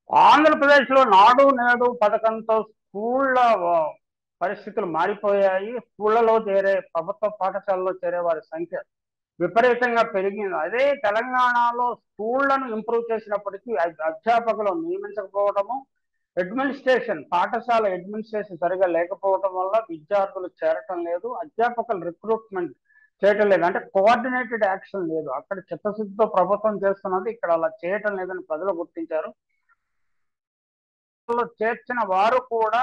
ఆంధ్రప్రదేశ్లో నాడు నేడు పథకంతో స్కూళ్ళ ఆ, పరిస్థితులు మారిపోయాయి స్కూళ్ళలో చేరే ప్రభుత్వ పాఠశాలలో చేరే వారి సంఖ్య విపరీతంగా పెరిగింది అదే తెలంగాణలో స్కూళ్లను ఇంప్రూవ్ చేసినప్పటికీ అ- అధ్యాపకులు నియమించకపోవడము అడ్మినిస్ట్రేషన్ పాఠశాల అడ్మినిస్ట్రేషన్ సరిగా లేకపోవడం వల్ల విద్యార్థులు చేరటం లేదు అధ్యాపకులు రిక్రూట్మెంట్ చేయటం లేదు అంటే కోఆర్డినేటెడ్ యాక్షన్ లేదు అక్కడ చిత్తశుద్ధితో ప్రభుత్వం చేస్తున్నది ఇక్కడ అలా చేయటం లేదని ప్రజలు గుర్తించారు లో చేర్చిన వారు కూడా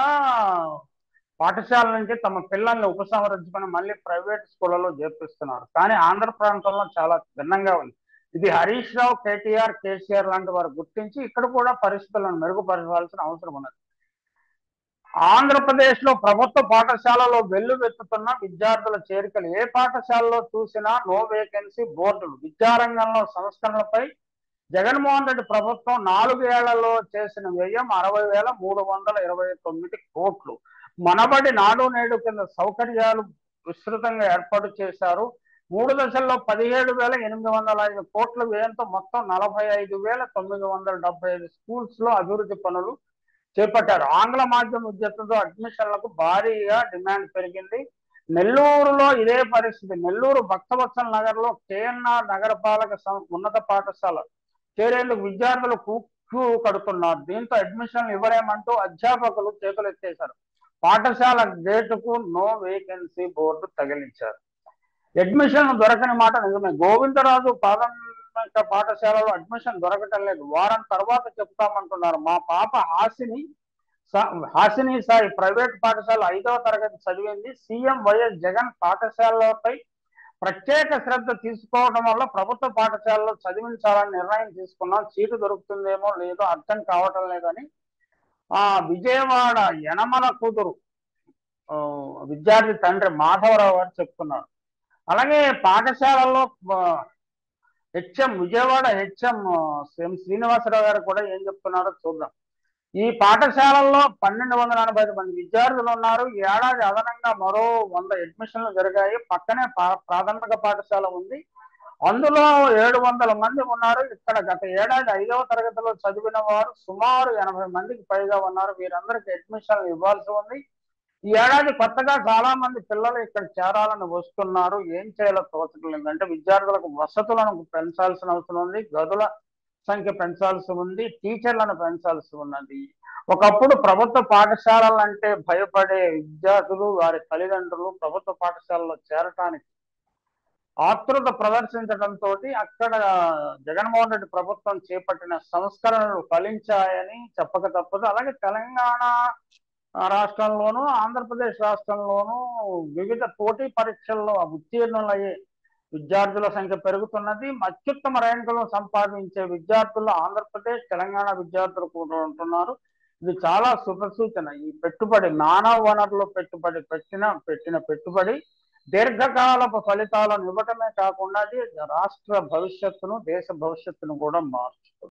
పాఠశాల నుంచి తమ పిల్లల్ని ఉపసంహరించుకొని మళ్ళీ ప్రైవేట్ స్కూళ్ళలో చేర్పిస్తున్నారు కానీ ఆంధ్ర ప్రాంతంలో చాలా భిన్నంగా ఉంది ఇది హరీష్ రావు కేటీఆర్ కేసీఆర్ లాంటి వారు గుర్తించి ఇక్కడ కూడా పరిస్థితులను మెరుగుపరచాల్సిన అవసరం ఉన్నది ఆంధ్రప్రదేశ్ లో ప్రభుత్వ పాఠశాలలో వెల్లువెత్తుతున్న విద్యార్థుల చేరికలు ఏ పాఠశాలలో చూసినా నో వేకెన్సీ బోర్డులు విద్యారంగంలో సంస్కరణలపై జగన్మోహన్ రెడ్డి ప్రభుత్వం నాలుగేళ్లలో చేసిన వ్యయం అరవై వేల మూడు వందల ఇరవై తొమ్మిది కోట్లు మనబడి నాడు నేడు కింద సౌకర్యాలు విస్తృతంగా ఏర్పాటు చేశారు మూడు దశల్లో పదిహేడు వేల ఎనిమిది వందల ఐదు కోట్ల వ్యయంతో మొత్తం నలభై ఐదు వేల తొమ్మిది వందల డెబ్బై ఐదు స్కూల్స్ లో అభివృద్ధి పనులు చేపట్టారు ఆంగ్ల మాధ్యమ విద్యార్థులతో అడ్మిషన్లకు భారీగా డిమాండ్ పెరిగింది నెల్లూరులో ఇదే పరిస్థితి నెల్లూరు భక్తవత్సల నగర్ లో కేఎన్ఆర్ నగరపాలక సం- ఉన్నత పాఠశాల చేరేందుకు విద్యార్థులు క్యూ కడుతున్నారు దీంతో అడ్మిషన్లు ఇవ్వలేమంటూ అధ్యాపకులు చేతులు ఎత్తేశారు పాఠశాల గేటుకు నో వేకెన్సీ బోర్డు తగిలించారు అడ్మిషన్ దొరకని మాట నిజమే గోవిందరాజు ప్రాథమిక పాఠశాలలో అడ్మిషన్ దొరకటం లేదు వారం తర్వాత చెప్తామంటున్నారు మా పాప హాసిని సా- హాసిని సాయి ప్రైవేట్ పాఠశాల ఐదవ తరగతి చదివింది సీఎం వైఎస్ జగన్ పాఠశాలపై ప్రత్యేక శ్రద్ధ తీసుకోవడం వల్ల ప్రభుత్వ పాఠశాలలో చదివించాలని నిర్ణయం తీసుకున్నాం సీటు దొరుకుతుందేమో లేదో అర్థం కావటం లేదని ఆ విజయవాడ యనమల కూతురు ఆ, విద్యార్థి తండ్రి మాధవరావు గారు చెప్తున్నారు అలాగే పాఠశాలలో HM Vijayawada HM M Srinivasarao గారు కూడా ఏం చెప్తున్నారో చూద్దాం ఈ పాఠశాలల్లో పన్నెండు వందల ఎనభై ఐదు మంది విద్యార్థులు ఉన్నారు ఈ ఏడాది అదనంగా మరో వంద అడ్మిషన్లు జరిగాయి పక్కనే పా- ప్రాథమిక పాఠశాల ఉంది అందులో ఏడు వందల మంది ఉన్నారు ఇక్కడ గత ఏడాది ఐదవ తరగతిలో చదివిన వారు సుమారు ఎనభై మందికి పైగా ఉన్నారు వీరందరికీ అడ్మిషన్లు ఇవ్వాల్సి ఉంది ఈ ఏడాది కొత్తగా చాలా మంది పిల్లలు ఇక్కడ చేరాలని వస్తున్నారు ఏం చేయాలో తోచడం లేదు అంటే విద్యార్థులకు వసతులను పెంచాల్సిన అవసరం ఉంది గదుల సంఖ్య పెంచాల్సి ఉంది టీచర్లను పెంచాల్సి ఉన్నది ఒకప్పుడు ప్రభుత్వ పాఠశాలలు అంటే భయపడే విద్యార్థులు వారి తల్లిదండ్రులు ప్రభుత్వ పాఠశాలలో చేరటానికి ఆతృత ప్రదర్శించడంతో అక్కడ జగన్మోహన్ రెడ్డి ప్రభుత్వం చేపట్టిన సంస్కరణలు ఫలించాయని చెప్పక తప్పదు అలాగే తెలంగాణ ఆ, రాష్ట్రంలోనూ ఆంధ్రప్రదేశ్ రాష్ట్రంలోనూ వివిధ పోటీ పరీక్షల్లో ఉత్తీర్ణులయ్యే విద్యార్థుల సంఖ్య పెరుగుతున్నది అత్యుత్తమ ర్యాంకులను సంపాదించే విద్యార్థులు ఆంధ్రప్రదేశ్ తెలంగాణ విద్యార్థులు కూడా ఉంటున్నారు ఇది చాలా శుభసూచన ఈ పెట్టుబడి మానవ వనరులు పెట్టుబడి పెట్టిన పెట్టిన పెట్టుబడి దీర్ఘకాలపు ఫలితాలను ఇవ్వటమే కాకుండా అది రాష్ట్ర భవిష్యత్తును దేశ భవిష్యత్తును కూడా మారుస్తుంది